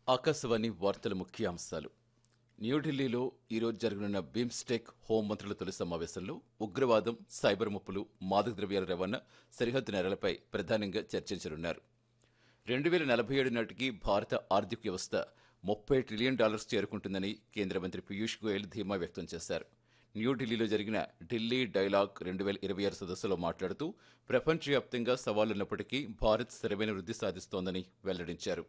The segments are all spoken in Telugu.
ఆకాశవాణి వార్తల ముఖ్యాంశాలు న్యూఢిల్లీలో ఈరోజు జరగనున్న బిమ్స్టెక్ హోంమంత్రుల తొలి సమావేశంలో ఉగ్రవాదం సైబర్ ముప్పులు మాదక ద్రవ్యాల రవాణా సరిహద్దు నేరాలపై ప్రధానంగా చర్చించనున్నారు రెండు వేల నలభై ఏడు నాటికి భారత ఆర్థిక వ్యవస్థ ముప్పై ట్రిలియన్ డాలర్స్ చేరుకుంటుందని కేంద్ర మంత్రి పీయూష్ గోయల్ ధీమా వ్యక్తం చేశారు న్యూఢిల్లీలో జరిగిన ఢిల్లీ డైలాగ్ రెండు వేల ఇరవై ఆరు సదస్సులో మాట్లాడుతూ ప్రపంచవ్యాప్తంగా సవాళ్లున్నప్పటికీ భారత్ స్థిరమైన వృద్ధి సాధిస్తోందని వెల్లడించారు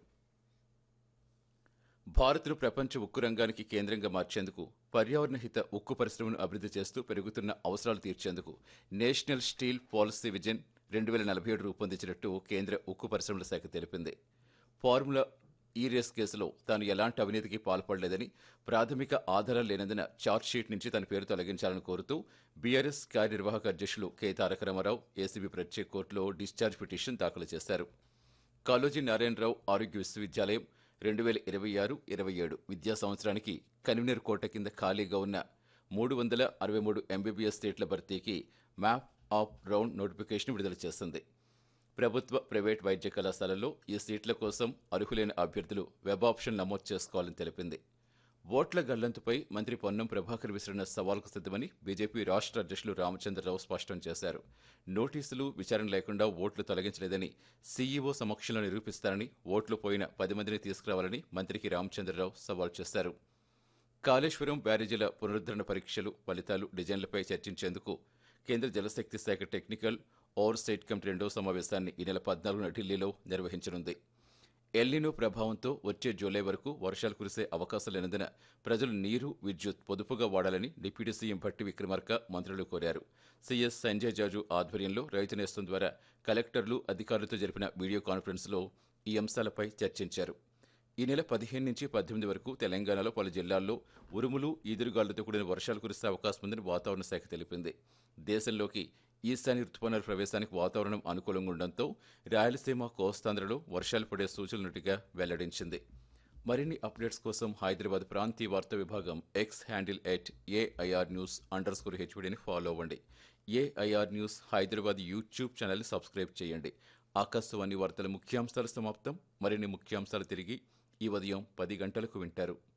భారత్ను ప్రపంచ ఉక్కు రంగానికి కేంద్రంగా మార్చేందుకు పర్యావరణ హిత ఉక్కు పరిశ్రమను అభివృద్ధి చేస్తూ పెరుగుతున్న అవసరాలు తీర్చేందుకు నేషనల్ స్టీల్ పాలసీ విజన్ రెండు వేల నలభై ఏడు రూపొందించినట్టు కేంద్ర ఉక్కు పరిశ్రమల శాఖ తెలిపింది ఫార్ములా ఈ రేస్ కేసులో తాను ఎలాంటి అవినీతికి పాల్పడలేదని ప్రాథమిక ఆధారాలు లేనందున ఛార్జ్షీట్ నుంచి తన పేరు తొలగించాలని కోరుతూ బీఆర్ఎస్ కార్యనిర్వాహక అధ్యక్షులు కె తారక రామారావు ఏసీబీ ప్రత్యేక కోర్టులో డిశ్చార్జ్ పిటిషన్ దాఖలు చేశారు కాళోజీ నారాయణరావు ఆరోగ్య విశ్వవిద్యాలయం రెండు వేల ఇరవై ఆరు ఇరవై ఏడు విద్యా సంవత్సరానికి కన్వీనర్ కోట కింద ఖాళీగా ఉన్న మూడు వందల అరవై మూడు ఎంబీబీఎస్ సీట్ల భర్తీకి మ్యాప్ ఆఫ్ రౌండ్ నోటిఫికేషన్ విడుదల చేసింది ప్రభుత్వ ప్రైవేట్ వైద్య కళాశాలల్లో ఈ సీట్ల కోసం అర్హులైన అభ్యర్థులు వెబ్ ఆప్షన్ నమోదు చేసుకోవాలని తెలిపింది ఓట్ల గల్లంతుపై మంత్రి పొన్నం ప్రభాకర్ విసిరిన సవాల్కు సిద్ధమని బీజేపీ రాష్ట్ర అధ్యక్షులు రామచంద్రరావు స్పష్టం చేశారు నోటీసులు విచారణ లేకుండా ఓట్లు తొలగించలేదని సీఈఓ సమక్షంలో నిరూపిస్తారని ఓట్లు పోయిన పది మందిని తీసుకురావాలని మంత్రికి రామచంద్రరావు సవాల్ చేశారు కాళేశ్వరం బ్యారేజీల పునరుద్ధరణ పరీక్షలు ఫలితాలు డిజైన్లపై చర్చించేందుకు కేంద్ర జలశక్తి శాఖ టెక్నికల్ ఓవర్ సైట్ కమిటీ రెండో సమావేశాన్ని ఈ నెల పద్నాలుగున ఢిల్లీలో నిర్వహించనుంది ఎల్నినో ప్రభావంతో వచ్చే జూలై వరకు వర్షాలు కురిసే అవకాశం లేనందున ప్రజలు నీరు విద్యుత్ పొదుపుగా వాడాలని డిప్యూటీ సీఎం భట్టి విక్రమార్క మంత్రులు కోరారు సీఎస్ సంజయ్ జాజు ఆధ్వర్యంలో రైతు నేస్తం ద్వారా కలెక్టర్లు అధికారులతో జరిపిన వీడియో కాన్ఫరెన్స్లో ఈ అంశాలపై చర్చించారు ఈ నెల పదిహేను నుంచి పద్దెనిమిది వరకు తెలంగాణలో పలు జిల్లాల్లో ఉరుములు ఈదురుగాలులతో కూడిన వర్షాలు కురిసే అవకాశం ఉందని వాతావరణ శాఖ తెలిపింది దేశంలోకి ఈశాన్య రుతుపవనాల ప్రవేశానికి వాతావరణం అనుకూలంగా ఉండడంతో రాయలసీమ కోస్తాంధ్రలో వర్షాలు పడే సూచనలున్నట్టుగా వెల్లడించింది మరిన్ని అప్డేట్స్ కోసం హైదరాబాద్ ప్రాంతీయ వార్తా విభాగం X handle at AIR news underscore స్కోర్ హెచ్వీడీని ఫాలో అవ్వండి AIR news Hyderabad YouTube channel subscribe చేయండి ఆకాశవాణి వార్తల ముఖ్యాంశాలు సమాప్తం మరిన్ని ముఖ్యాంశాలు తిరిగి ఈ ఉదయం పది గంటలకు వింటారు